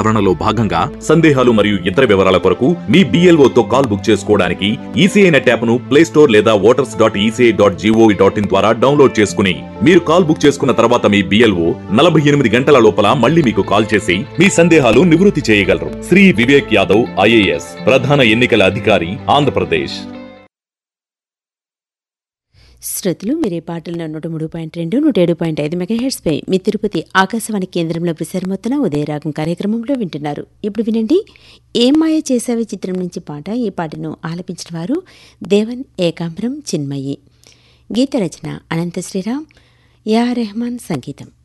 సవరణలో భాగంగా సందేహాలు మరియు ఇతర వివరాల కొరకు మీ BLO తో కాల్ బుక్ చేసుకోవడానికి ఈసీఐ నెట్ యాప్ ను ప్లే స్టోర్ లేదా voters dot ECI dot GOV dot in ద్వారా డౌన్లోడ్ చేసుకుని మీరు కాల్ బుక్ చేసుకున్న తర్వాత మీ బిఎల్ఓ నలభై ఎనిమిది గంటల లోపల మళ్ళీ మీకు కాల్ చేసి మీ సందేహాలు నివృత్తి చేయగలరు శ్రీ వివేక్ యాదవ్ ఐఏఎస్ ప్రధాన ఎన్నికల అధికారి ఆంధ్రప్రదేశ్ శ్రోతలు మీరే పాటలను నూట మూడు పాయింట్ రెండు నూట ఏడు పాయింట్ ఐదు మెగాహెడ్స్పై మీ తిరుపతి ఆకాశవాణి కేంద్రంలో ప్రసారమవుతున్న ఉదయరాగం కార్యక్రమంలో వింటున్నారు ఇప్పుడు వినండి ఏం మాయ చేసావే చిత్రం నుంచి పాట ఈ పాటను ఆలపించిన వారు దేవన్ ఏకాంబరం చిన్మయి గీత రచన అనంత శ్రీరామ్ యా రెహమాన్ సంగీతం